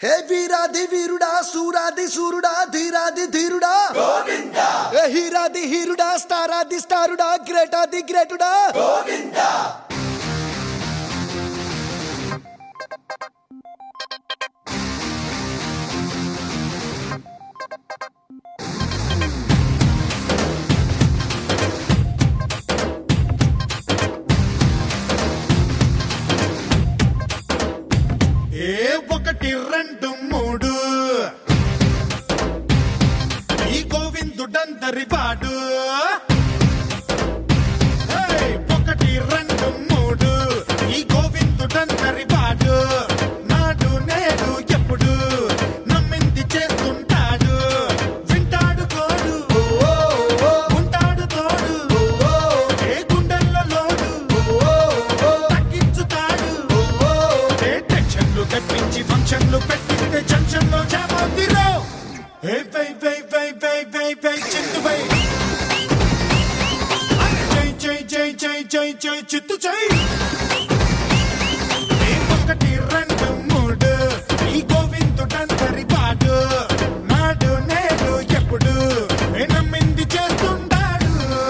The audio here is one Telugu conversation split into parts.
హే వీరాది వీరుడా సూరాది సూరుడా ధీరాది ధీరుడా ఏ హీరాది హీరుడా స్టారాది స్టారుడా గ్రేటాది గ్రేటుడా ఏ ఒకటి రెండు మూడు ఈ గోవిందుడందరి వాడు ఏయ్, ఒకటి రెండు మూడు ఈ గోవిందుడందరి వాడు నాడు నేడు ఎప్పుడు నమ్మింది చేస్తుంటాడు వింటాడు కోడు ఉంటాడు తోడు ఏ గుండెల్లో లోడు తగ్గించుతాడు ఏ టెన్షన్లు తెప్పించి ఫంక్షన్లు పెట్టిస్తే జంక్షన్లో జామవుతిరో ఏ వై వై వై వై వై వై చిత్తు వై జై జై జై జై జై జై చిత్తు జై ఏ ఒకటి రెండు మూడు ఈ గోవిందుడందరి వాడు నాడు నేడు ఎప్పుడు ఏ నమ్మింది చేస్తుంటాడు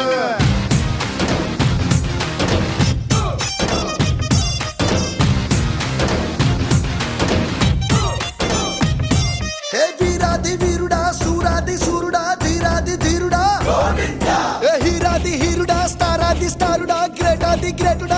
హే వీరాది వీరుడా సూరాది సూరుడా ధీరాది ధీరుడా ఏ హీరాది హీరుడా స్టారాది స్టారుడా గ్రేటాది గ్రేటుడా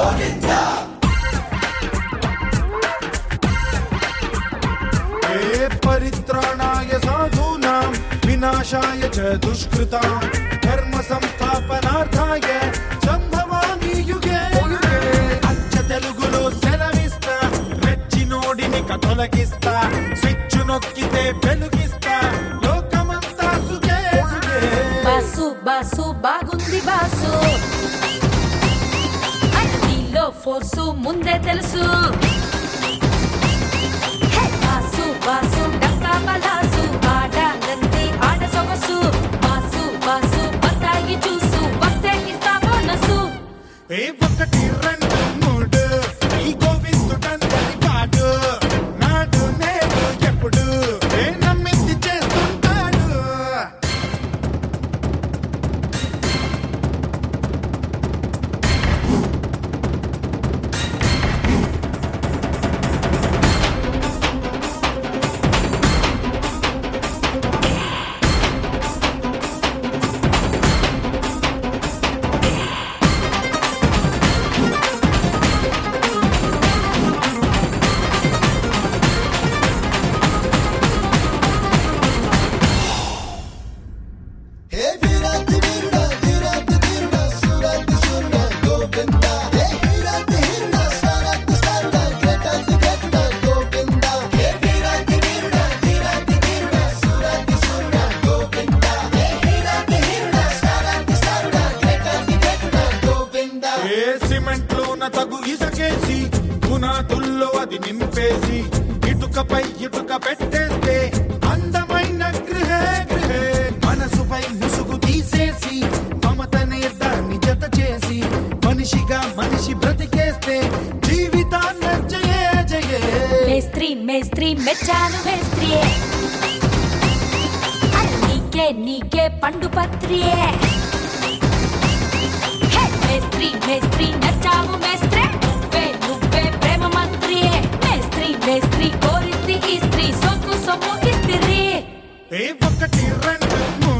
ఏ పరిత్రాణాయ సాధూనాం వినాశాయ చ దుష్కృతాం ధర్మ సంస్థాపనార్థాయ సంభవామి యుగే యుగే అచ్చ తెలుగులో సెలవిస్తా రెచ్చినోడిని కథలకిస్తా స్విచ్ నొక్కితే వెలుగిస్తా లోకమంతా సుఖే సుఖే బాసు బాసు బాగుంది బాసు నీలో ఫోర్సు ముందే తెలుసు హే, బాసు బాసు డక్కా బలాసు ఆడాలంది ఆడ సొగసు బాసు బాసు బత్తాయి చూసు వస్తే ఇస్తా బోనసు ఏ ఒకటి రెండు మూడు ఈ గోవిందుడందరి వాడు నాడు నేడు ఎప్పుడు ఏ నమ్మింది చేస్తుంటాడు హే వీరాది వీరుడా ధీరాది ధీరుడా సూరాది సూరుడా గోవిందా హే హీరాది హీరుడా స్టారాది స్టారుడా గ్రేటాది గ్రేటుడా గోవిందా హే వీరాది వీరుడా ధీరాది ధీరుడా సూరాది సూరుడా గోవిందా హే హీరాది హీరుడా స్టారాది స్టారుడా గ్రేటాది గ్రేటుడా గోవిందా ఏ సిమెంట్ లోన తగు ఇసకేసి పునాదుల్లో అది నింపేసి ఇటుకపై ఇటుక పెట్టేస్తే అందమైన గృహే గృహే మనసుపై ముసుగు తీసేసి మమతనే దాన్ని జత చేసి మనిషిగా మనిషి బ్రతికేస్తే జీవితాన్ని జయే జయే మేస్త్రి మేస్త్రి మెచ్చాను మేస్త్రియే నీకే నీకే పండు పత్రియే హే, మేస్త్రి మేస్త్రి నచ్చావు మేస్త్రే నువ్వే నువ్వే ప్రేమ మంత్రియే మేస్త్రి మేస్త్రి కోరింది ఈ స్త్రీ సొక్కు సొమ్ము ఇస్త్రీ ఏ ఒకటి రెండు మూడు